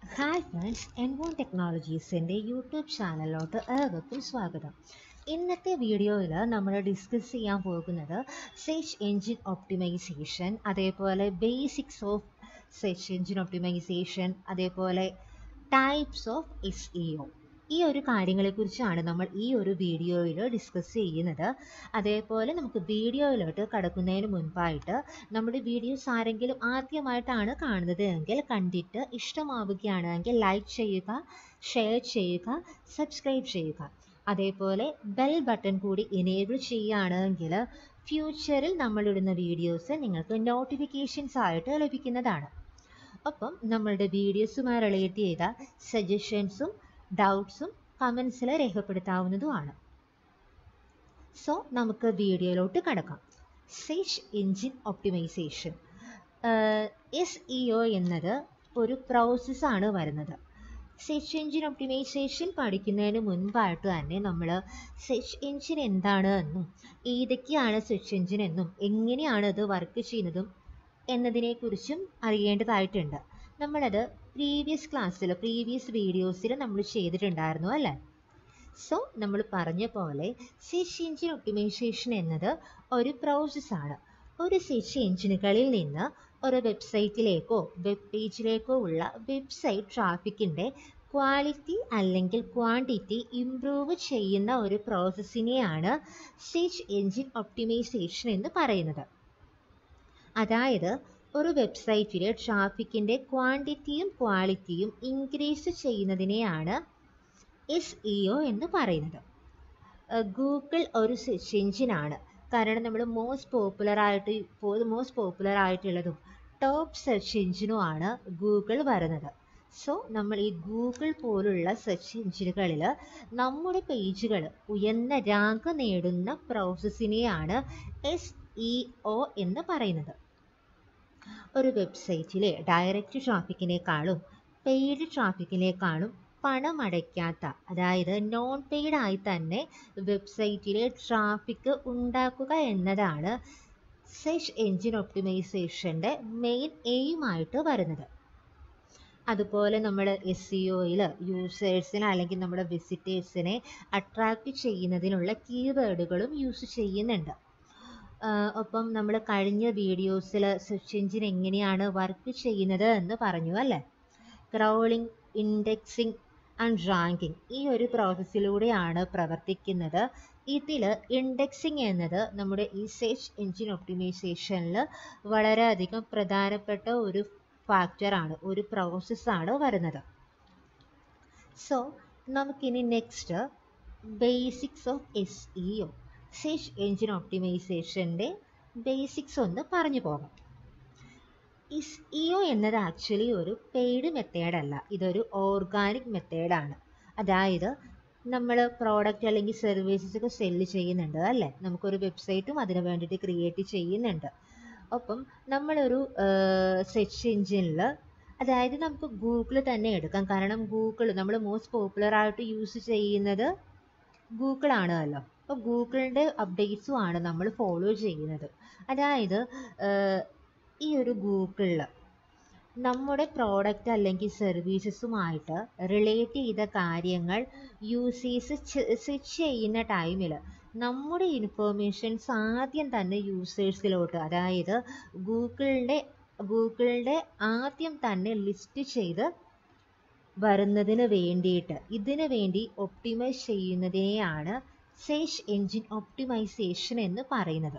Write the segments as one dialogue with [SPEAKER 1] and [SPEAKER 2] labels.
[SPEAKER 1] hi friends എൻവോൺ ടെക്നോളജീസിൻ്റെ YouTube ചാനലിലോട്ട് ഏവർക്കും സ്വാഗതം ഇന്നത്തെ വീഡിയോയിൽ നമ്മൾ ഡിസ്കസ് ചെയ്യാൻ പോകുന്നത് സെർച്ച് എൻജിൻ ഒപ്റ്റിമൈസേഷൻ അതേപോലെ basics of search engine optimisation അതേപോലെ types of S E O ഈ ഒരു കാര്യങ്ങളെക്കുറിച്ചാണ് നമ്മൾ ഈ ഒരു വീഡിയോയിൽ ഡിസ്കസ് ചെയ്യുന്നത് അതേപോലെ നമുക്ക് വീഡിയോയിലോട്ട് കടക്കുന്നതിന് മുൻപായിട്ട് നമ്മുടെ വീഡിയോസ് ആരെങ്കിലും ആദ്യമായിട്ടാണ് കാണുന്നത് എങ്കിൽ കണ്ടിട്ട് ഇഷ്ടമാവുകയാണെങ്കിൽ ലൈക്ക് ചെയ്യുക ഷെയർ ചെയ്യുക സബ്സ്ക്രൈബ് ചെയ്യുക അതേപോലെ ബെൽ ബട്ടൺ കൂടി എനേബിൾ ചെയ്യുകയാണെങ്കിൽ ഫ്യൂച്ചറിൽ നമ്മളിടുന്ന വീഡിയോസ് നിങ്ങൾക്ക് നോട്ടിഫിക്കേഷൻസ് ആയിട്ട് ലഭിക്കുന്നതാണ് ഒപ്പം നമ്മളുടെ വീഡിയോസുമായി റിലേറ്റ് ചെയ്ത സജഷൻസും ഡൗട്ട്സും കമൻസിൽ രേഖപ്പെടുത്താവുന്നതുമാണ് സോ നമുക്ക് വീഡിയോയിലോട്ട് കടക്കാം search engine optimisation S E O എന്നത് ഒരു പ്രോസസ്സാണ് വരുന്നത് സെർച്ച് എൻജിൻ ഒപ്റ്റിമൈസേഷൻ പഠിക്കുന്നതിന് മുൻപായിട്ട് തന്നെ നമ്മൾ സെർച്ച് എൻജിൻ എന്താണ് എന്നും ഏതൊക്കെയാണ് സെർച്ച് എൻജിൻ എന്നും എങ്ങനെയാണ് അത് വർക്ക് ചെയ്യുന്നതും എന്നതിനെക്കുറിച്ചും അറിയേണ്ടതായിട്ടുണ്ട് നമ്മളത് പ്രീവിയസ് ക്ലാസ്സിൽ പ്രീവിയസ് വീഡിയോസിൽ നമ്മൾ ചെയ്തിട്ടുണ്ടായിരുന്നു അല്ലേ സോ നമ്മൾ പറഞ്ഞ പോലെ സെർച്ച് എൻജിൻ ഒപ്റ്റിമൈസേഷൻ എന്നത് ഒരു പ്രോസസ്സാണ് ഒരു സെർച്ച് എൻജിനുകളിൽ നിന്ന് ഒരു വെബ്സൈറ്റിലേക്കോ വെബ് പേജിലേക്കോ ഉള്ള വെബ്സൈറ്റ് ട്രാഫിക്കിൻ്റെ ക്വാളിറ്റി അല്ലെങ്കിൽ ക്വാണ്ടിറ്റി ഇംപ്രൂവ് ചെയ്യുന്ന ഒരു പ്രോസസ്സിനെയാണ് സെർച്ച് എൻജിൻ ഒപ്റ്റിമൈസേഷൻ എന്ന് പറയുന്നത് അതായത് ഒരു വെബ്സൈറ്റിലെ ട്രാഫിക്കിൻ്റെ ക്വാണ്ടിറ്റിയും ക്വാളിറ്റിയും ഇൻക്രീസ് ചെയ്യുന്നതിനെയാണ് എസ് ഇ ഒ എന്ന് പറയുന്നത് ഗൂഗിൾ ഒരു സെർച്ച് എഞ്ചിനാണ് കാരണം നമ്മൾ മോസ്റ്റ് പോപ്പുലർ ആയിട്ട് മോസ്റ്റ് പോപ്പുലർ ആയിട്ടുള്ളതും ടോപ്പ് സെർച്ച് എഞ്ചിനുമാണ് ഗൂഗിൾ വരുന്നത് സോ നമ്മൾ ഈ ഗൂഗിൾ പോലുള്ള സെർച്ച് എഞ്ചിനുകളിൽ നമ്മുടെ പേജുകൾ ഉയർന്ന റാങ്ക് നേടുന്ന പ്രോസസ്സിനെയാണ് എസ് ഇ ഒ എന്ന് പറയുന്നത് ഒരു വെബ്സൈറ്റിലെ ഡയറക്റ്റ് ട്രാഫിക്കിനേക്കാളും പെയ്ഡ് ട്രാഫിക്കിനേക്കാളും പണം അടയ്ക്കാത്ത അതായത് നോൺ പെയ്ഡ് ആയി തന്നെ വെബ്സൈറ്റിലെ ട്രാഫിക് ഉണ്ടാക്കുക എന്നതാണ് സെർച്ച് എൻജിൻ ഒപ്റ്റിമൈസേഷൻ്റെ മെയിൻ എയിമായിട്ട് വരുന്നത് അതുപോലെ നമ്മൾ എസ് സി ഒയിൽ യൂസേഴ്സിനെ അല്ലെങ്കിൽ നമ്മുടെ വിസിറ്റേഴ്സിനെ അട്രാക്റ്റ് ചെയ്യുന്നതിനുള്ള കീവേഡുകളും യൂസ് ചെയ്യുന്നുണ്ട് ഒപ്പം നമ്മൾ കഴിഞ്ഞ വീഡിയോസിൽ സെർച്ച് എഞ്ചിൻ എങ്ങനെയാണ് വർക്ക് ചെയ്യുന്നത് എന്ന് പറഞ്ഞു അല്ലേ ക്രൗളിംഗ് ഇൻഡെക്സിങ് ആൻഡ് റാങ്കിങ് ഈ ഒരു പ്രോസസ്സിലൂടെയാണ് പ്രവർത്തിക്കുന്നത് ഇതിൽ ഇൻഡെക്സിങ് എന്നത് നമ്മുടെ ഈ സെർച്ച് എഞ്ചിൻ ഒപ്റ്റിമൈസേഷനിൽ വളരെയധികം പ്രധാനപ്പെട്ട ഒരു ഫാക്ടറാണ് ഒരു പ്രോസസ്സാണ് വരുന്നത് സോ നമുക്കിനി next basics of S E O search engine ഒപ്റ്റിമൈസേഷൻ്റെ ബേസിക്സ് ഒന്ന് പറഞ്ഞു പോകാം ഇസ് ഇ ഒ എന്നത് ആക്ച്വലി ഒരു പെയ്ഡ് മെത്തേഡ് അല്ല ഇതൊരു ഓർഗാനിക് മെത്തേഡാണ് അതായത് നമ്മൾ പ്രോഡക്റ്റ് അല്ലെങ്കിൽ സർവീസസ് ഒക്കെ സെല്ല് ചെയ്യുന്നുണ്ട് അല്ലേ നമുക്കൊരു വെബ്സൈറ്റും അതിന് വേണ്ടിയിട്ട് ക്രിയേറ്റ് ചെയ്യുന്നുണ്ട് ഒപ്പം നമ്മളൊരു സെർച്ച് എൻജിനിൽ അതായത് നമുക്ക് ഗൂഗിൾ തന്നെ എടുക്കാം കാരണം ഗൂഗിൾ നമ്മൾ മോസ്റ്റ് പോപ്പുലർ ആയിട്ട് യൂസ് ചെയ്യുന്നത് ഗൂഗിൾ ആണല്ലോ അപ്പോൾ ഗൂഗിളിൻ്റെ അപ്ഡേറ്റ്സും ആണ് നമ്മൾ ഫോളോ ചെയ്യുന്നത് അതായത് ഈ ഒരു ഗൂഗിളിൽ നമ്മുടെ പ്രോഡക്റ്റ് അല്ലെങ്കിൽ സർവീസസുമായിട്ട് റിലേറ്റ് ചെയ്ത കാര്യങ്ങൾ യൂസേഴ്സ് സെർച്ച് ചെയ്യുന്ന ടൈമിൽ നമ്മുടെ ഇൻഫോർമേഷൻസ് ആദ്യം തന്നെ യൂസേഴ്സിലോട്ട് അതായത് ഗൂഗിളിൻ്റെ ഗൂഗിളിൻ്റെ ആദ്യം തന്നെ ലിസ്റ്റ് ചെയ്ത് വരുന്നതിന് വേണ്ടിയിട്ട് ഇതിനു വേണ്ടി ഒപ്റ്റിമൈസ് ചെയ്യുന്നതിനെയാണ് സെർച്ച് എൻജിൻ ഒപ്റ്റിമൈസേഷൻ എന്ന് പറയുന്നത്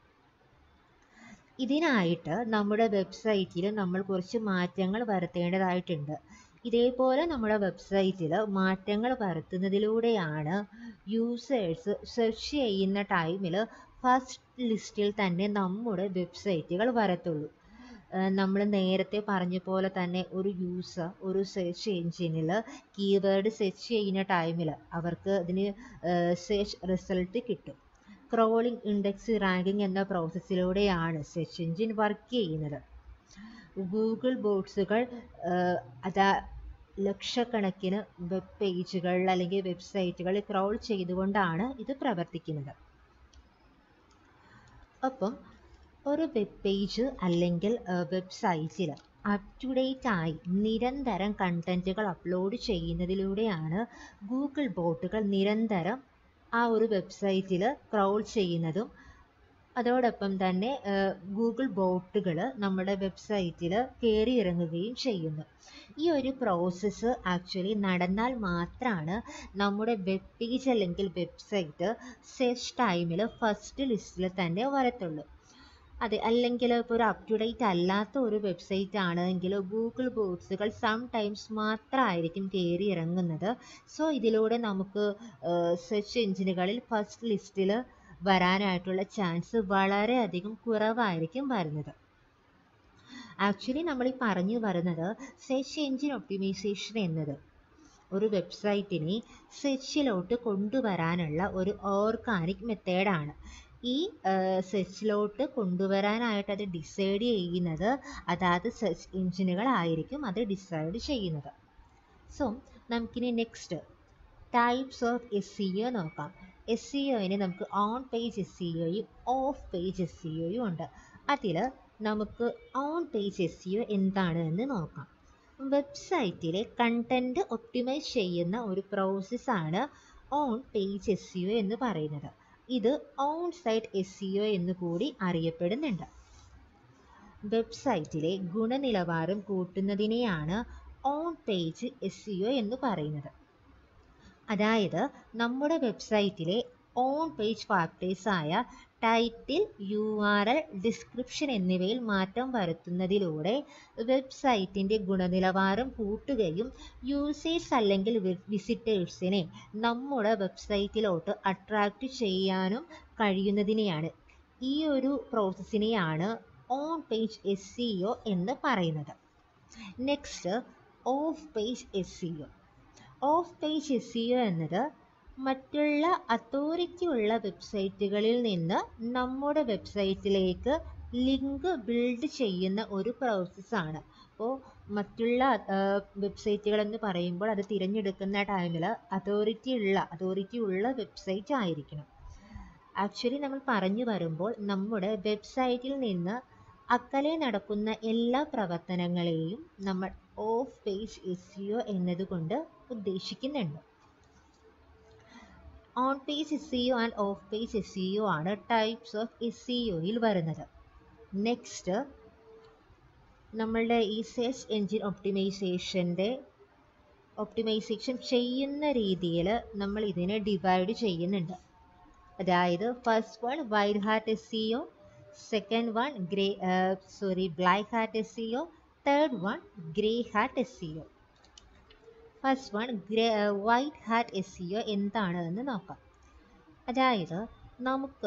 [SPEAKER 1] ഇതിനായിട്ട് നമ്മുടെ വെബ്സൈറ്റിൽ നമ്മൾ കുറച്ച് മാറ്റങ്ങൾ വരുത്തേണ്ടതായിട്ടുണ്ട് ഇതേപോലെ നമ്മുടെ വെബ്സൈറ്റിൽ മാറ്റങ്ങൾ വരുത്തുന്നതിലൂടെയാണ് യൂസേഴ്സ് സെർച്ച് ചെയ്യുന്ന ടൈമിൽ ഫസ്റ്റ് ലിസ്റ്റിൽ തന്നെ നമ്മുടെ വെബ്സൈറ്റുകൾ വരത്തുള്ളൂ നമ്മൾ നേരത്തെ പറഞ്ഞ പോലെ തന്നെ ഒരു യൂസർ ഒരു സെർച്ച് എഞ്ചിനിൽ കീവേഡ് സെർച്ച് ചെയ്യുന്ന ടൈമിൽ അവർക്ക് അതിന് സെർച്ച് റിസൾട്ട് കിട്ടും ക്രോളിംഗ് ഇൻഡെക്സ് റാങ്കിങ് എന്ന പ്രോസസ്സിലൂടെയാണ് സെർച്ച് എഞ്ചിൻ വർക്ക് ചെയ്യുന്നത് ഗൂഗിൾ ബോട്ട്സുകൾ അതാ ലക്ഷക്കണക്കിന് വെബ് പേജുകൾ അല്ലെങ്കിൽ വെബ്സൈറ്റുകൾ ക്രോൾ ചെയ്തുകൊണ്ടാണ് ഇത് പ്രവർത്തിക്കുന്നത് ഒപ്പം ഒരു വെബ് പേജ് അല്ലെങ്കിൽ വെബ്സൈറ്റിൽ അപ് ടു ഡേറ്റ് ആയി നിരന്തരം കണ്ടൻറ്റുകൾ അപ്ലോഡ് ചെയ്യുന്നതിലൂടെയാണ് ഗൂഗിൾ ബോട്ടുകൾ നിരന്തരം ആ ഒരു വെബ്സൈറ്റിൽ ക്രൗൾ ചെയ്യുന്നതും അതോടൊപ്പം തന്നെ ഗൂഗിൾ ബോട്ടുകൾ നമ്മുടെ വെബ്സൈറ്റിൽ കയറി ഇറങ്ങുകയും ചെയ്യുന്നു ഈ ഒരു പ്രോസസ്സ് ആക്ച്വലി നടന്നാൽ മാത്രമാണ് നമ്മുടെ വെബ് പേജ് അല്ലെങ്കിൽ വെബ്സൈറ്റ് സെർച്ച് ടൈമിൽ ഫസ്റ്റ് ലിസ്റ്റിൽ തന്നെ വരത്തുള്ളൂ അതെ അല്ലെങ്കിൽ ഇപ്പോൾ ഒരു അപ് ടു ഡേറ്റ് അല്ലാത്ത ഒരു വെബ്സൈറ്റ് ആണെങ്കിൽ ഗൂഗിൾ ബോട്ട്സുകൾ സം ടൈംസ് മാത്രമായിരിക്കും കയറി ഇറങ്ങുന്നത് സോ ഇതിലൂടെ നമുക്ക് സെർച്ച് എഞ്ചിനുകളിൽ ഫസ്റ്റ് ലിസ്റ്റിൽ വരാനായിട്ടുള്ള ചാൻസ് വളരെയധികം കുറവായിരിക്കും വരുന്നത് ആക്ച്വലി നമ്മൾ ഈ പറഞ്ഞു വരുന്നത് സെർച്ച് എഞ്ചിൻ ഒപ്റ്റിമൈസേഷൻ എന്നത് ഒരു വെബ്സൈറ്റിനെ സെർച്ചിലോട്ട് കൊണ്ടുവരാനുള്ള ഒരു ഓർഗാനിക് മെത്തേഡാണ് ഈ സെർച്ചിലോട്ട് കൊണ്ടുവരാനായിട്ട് അത് ഡിസൈഡ് ചെയ്യുന്നത് അതാത് സെർച്ച് എഞ്ചിനുകളായിരിക്കും അത് ഡിസൈഡ് ചെയ്യുന്നത് സോ നമുക്കിനി next types of S C O നോക്കാം എസ് സി ഒയിന് നമുക്ക് ഓൺ പേജ് എസ് സി ഒയും ഓഫ് പേജ് എസ് സി ഒയും ഉണ്ട് അതിൽ നമുക്ക് on page S C O എന്താണ് എന്ന് നോക്കാം വെബ്സൈറ്റിലെ കണ്ടൻറ്റ് ഒപ്റ്റിമൈസ് ചെയ്യുന്ന ഒരു പ്രോസസ്സാണ് on page S C O എന്ന് പറയുന്നത് ഇത് on site S C O എന്ന് കൂടി അറിയപ്പെടുന്നുണ്ട് വെബ്സൈറ്റിലെ ഗുണനിലവാരം കൂട്ടുന്നതിനെയാണ് on page S C O എന്ന് പറയുന്നത് അതായത് നമ്മുടെ വെബ്സൈറ്റിലെ ഓൺ പേജ് ഫാക്ടേഴ്സായ title U R L description എന്നിവയിൽ മാറ്റം വരുത്തുന്നതിലൂടെ വെബ്സൈറ്റിൻ്റെ ഗുണനിലവാരം കൂട്ടുകയും യൂസേഴ്സ് അല്ലെങ്കിൽ വിസിറ്റേഴ്സിനെ നമ്മുടെ വെബ്സൈറ്റിലോട്ട് അട്രാക്റ്റ് ചെയ്യാനും കഴിയുന്നതിനെയാണ് ഈ ഒരു പ്രോസസ്സിനെയാണ് on page S C O എന്ന് പറയുന്നത് next off page S C O off page S C O എന്നത് മറ്റുള്ള അതോറിറ്റി ഉള്ള വെബ്സൈറ്റുകളിൽ നിന്ന് നമ്മുടെ വെബ്സൈറ്റിലേക്ക് ലിങ്ക് ബിൽഡ് ചെയ്യുന്ന ഒരു പ്രോസസ്സാണ് അപ്പോൾ മറ്റുള്ള വെബ്സൈറ്റുകൾ എന്ന് പറയുമ്പോൾ അത് തിരഞ്ഞെടുക്കുന്ന ടൈമിൽ അതോറിറ്റി ഉള്ള അതോറിറ്റി ഉള്ള വെബ്സൈറ്റ് ആയിരിക്കണം ആക്ച്വലി നമ്മൾ പറഞ്ഞു വരുമ്പോൾ നമ്മുടെ വെബ്സൈറ്റിൽ നിന്ന് അക്കലെ നടക്കുന്ന എല്ലാ പ്രവർത്തനങ്ങളെയും നമ്മൾ off page S C O എന്നതുകൊണ്ട് ഉദ്ദേശിക്കുന്നുണ്ട് on page S C O and off page S C O ആണ് ടൈപ്സ് ഓഫ് എസ് സി ഒയിൽ വരുന്നത് നെക്സ്റ്റ് നമ്മളുടെ ഈ സെർച്ച് എൻജിൻ ഒപ്റ്റിമൈസേഷൻ്റെ ഒപ്റ്റിമൈസേഷൻ ചെയ്യുന്ന രീതിയിൽ നമ്മൾ ഇതിനെ ഡിവൈഡ് ചെയ്യുന്നുണ്ട് അതായത് first one white hat S C O second one grey sorry black hat S C O third one grey hat S C O first one grey white hat S C O എന്താണ് എന്ന് നോക്കാം അതായത് നമുക്ക്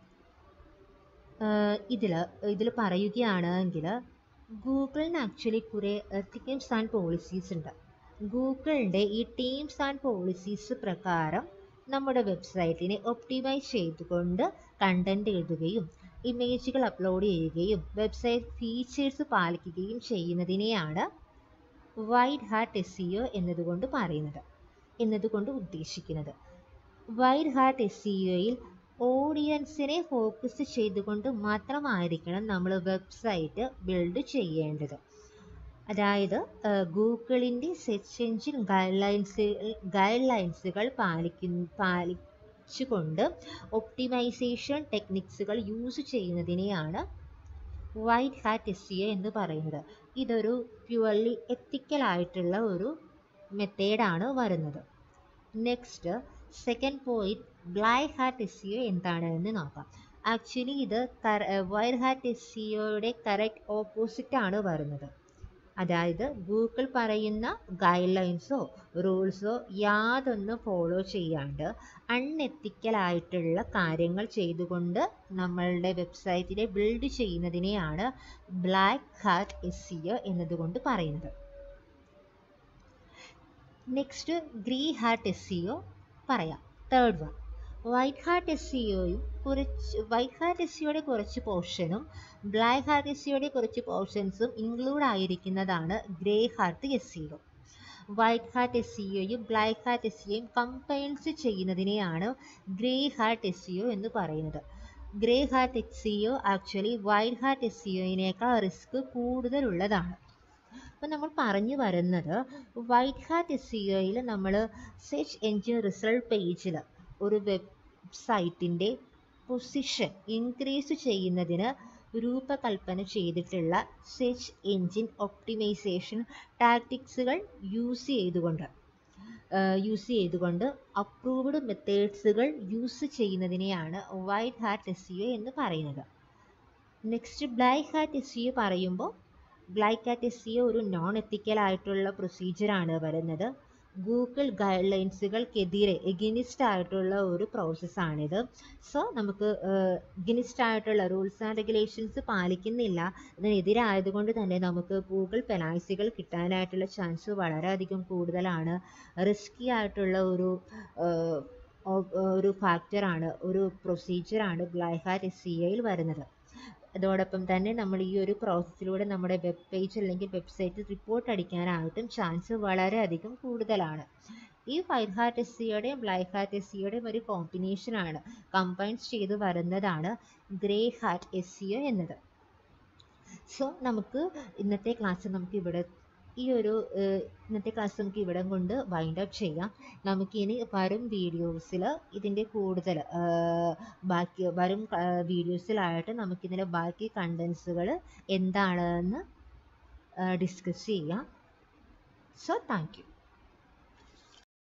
[SPEAKER 1] ഇതിൽ ഇതിൽ പറയുകയാണെങ്കിൽ ഗൂഗിളിന് actually കുറേ എത്തിക്കൽസ് and policies ഉണ്ട് ഗൂഗിളിൻ്റെ ഈ ടീംസ് ആൻഡ് പോളിസീസ് പ്രകാരം നമ്മുടെ വെബ്സൈറ്റിനെ ഒപ്റ്റിമൈസ് ചെയ്തുകൊണ്ട് കണ്ടൻറ് എഴുതുകയും ഇമേജുകൾ അപ്ലോഡ് ചെയ്യുകയും വെബ്സൈറ്റ് ഫീച്ചേഴ്സ് പാലിക്കുകയും ചെയ്യുന്നതിനെയാണ് white hat S C O എന്നതുകൊണ്ട് പറയുന്നത് എന്നതുകൊണ്ട് ഉദ്ദേശിക്കുന്നത് വൈഡ് ഹാർട്ട് എസ് സി ഒയിൽ ഓഡിയൻസിനെ ഫോക്കസ് ചെയ്തുകൊണ്ട് മാത്രമായിരിക്കണം നമ്മൾ വെബ്സൈറ്റ് ബിൽഡ് ചെയ്യേണ്ടത് അതായത് ഗൂഗിളിൻ്റെ സെർച്ച് എഞ്ചിൻ ഗൈഡ് ലൈൻസ് ഗൈഡ് ലൈൻസുകൾ പാലിക്കുന്ന പാലിച്ചുകൊണ്ട് ഒപ്റ്റിമൈസേഷൻ ടെക്നിക്സുകൾ യൂസ് ചെയ്യുന്നതിനെയാണ് വൈറ്റ് ഹാറ്റ് എസ് സി എന്ന് പറയുന്നത് ഇതൊരു പ്യുവർലി എത്തിക്കൽ ആയിട്ടുള്ള ഒരു മെത്തേഡാണ് വരുന്നത് next second point black hat S C എന്താണ് എന്ന് നോക്കാം ആക്ച്വലി ഇത് വൈറ്റ് ഹാറ്റ് എസ് സി ഒയുടെ കറക്റ്റ് ഓപ്പോസിറ്റ് ആണ് വരുന്നത് അതായത് ഗൂഗിൾ പറയുന്ന ഗൈഡ് ലൈൻസോ റൂൾസോ യാതൊന്നും ഫോളോ ചെയ്യാണ്ട് അൺഎത്തിക്കലായിട്ടുള്ള കാര്യങ്ങൾ ചെയ്തുകൊണ്ട് നമ്മളുടെ വെബ്സൈറ്റിനെ ബിൽഡ് ചെയ്യുന്നതിനെയാണ് black hat S C O എന്നതുകൊണ്ട് പറയുന്നത് next grey hat S C O പറയാം third one white hat S C ഒയും കുറച്ച് വൈറ്റ് ഹാർട്ട് എസ് സിയുടെ കുറച്ച് പോർഷനും ബ്ലാക്ക് ഹാർട്ട് എസ് സിയുടെ കുറച്ച് പോർഷൻസും ഇൻക്ലൂഡ് ആയിരിക്കുന്നതാണ് grey hat S C O white hat S C ഒയും ബ്ലാക്ക് ഹാർട്ട് എസ് സിയും കമ്പൈൻസ് ചെയ്യുന്നതിനെയാണ് grey hat S C O എന്ന് പറയുന്നത് grey hat S C O actually white hat S C ഒയിനേക്കാൾ റിസ്ക് കൂടുതലുള്ളതാണ് അപ്പോൾ നമ്മൾ പറഞ്ഞു വരുന്നത് വൈറ്റ് ഹാറ്റ് എസ് സി ഒയിൽ നമ്മൾ സെർച്ച് എൻജിൻ റിസൾട്ട് പേജിൽ ഒരു വെബ്സൈറ്റിൻ്റെ പൊസിഷൻ ഇൻക്രീസ് ചെയ്യുന്നതിന് രൂപകൽപ്പന ചെയ്തിട്ടുള്ള സെർച്ച് എൻജിൻ ഒപ്റ്റിമൈസേഷൻ ടാക്ടിക്സുകൾ യൂസ് ചെയ്തുകൊണ്ട് യൂസ് ചെയ്തുകൊണ്ട് അപ്രൂവ്ഡ് മെത്തേഡ്സുകൾ യൂസ് ചെയ്യുന്നതിനെയാണ് white hat S C O എന്ന് പറയുന്നത് next black hat S C O പറയുമ്പോൾ black hat S C O ഒരു നോൺ എത്തിക്കൽ ആയിട്ടുള്ള പ്രൊസീജിയറാണ് വരുന്നത് ഗൂഗിൾ ഗൈഡ് ലൈൻസുകൾക്കെതിരെ എഗനിസ്റ്റ് ആയിട്ടുള്ള ഒരു പ്രോസസ്സാണിത് സോ നമുക്ക് എഗനിസ്റ്റ് ആയിട്ടുള്ള റൂൾസ് ആൻഡ് റെഗുലേഷൻസ് പാലിക്കുന്നില്ല ഇതിനെതിരായതുകൊണ്ട് തന്നെ നമുക്ക് ഗൂഗിൾ പെനാൽറ്റികൾ കിട്ടാനായിട്ടുള്ള ചാൻസ് വളരെയധികം കൂടുതലാണ് റിസ്കി ആയിട്ടുള്ള ഒരു ഒരു ഫാക്ടറാണ് ഒരു പ്രൊസീജിയറാണ് ബ്ലാക്ക് ഹാറ്റ് എസ് സി ഐയിൽ വരുന്നത് അതോടൊപ്പം തന്നെ നമ്മൾ ഈ ഒരു പ്രോസസ്സിലൂടെ നമ്മുടെ വെബ് പേജ് അല്ലെങ്കിൽ വെബ്സൈറ്റ് റിപ്പോർട്ട് അടിക്കാനായിട്ടും ചാൻസ് വളരെയധികം കൂടുതലാണ് ഈ വൈറ്റ് ഹാർട്ട് എസ് സിയുടെയും ബ്ലാക്ക് ഹാർട്ട് എസ് സിയുടെയും ഒരു കോമ്പിനേഷനാണ് കമ്പൈൻസ് ചെയ്ത് വരുന്നതാണ് ഗ്രേ ഹാർട്ട് എസ് സിഒ എന്നത് സോ നമുക്ക് ഇന്നത്തെ ക്ലാസ് നമുക്ക് ഇവിടെ ഈ ഒരു ഇന്നത്തെ ക്ലാസ് നമുക്ക് ഇവിടം കൊണ്ട് വൈൻഡ് അപ്പ് ചെയ്യാം നമുക്കിനി വരും വീഡിയോസിൽ ഇതിൻ്റെ കൂടുതൽ ബാക്കി വരും വീഡിയോസിലായിട്ട് നമുക്കിതിൻ്റെ ബാക്കി കണ്ടൻസുകൾ എന്താണെന്ന് ഡിസ്കസ് ചെയ്യാം സോ താങ്ക് യു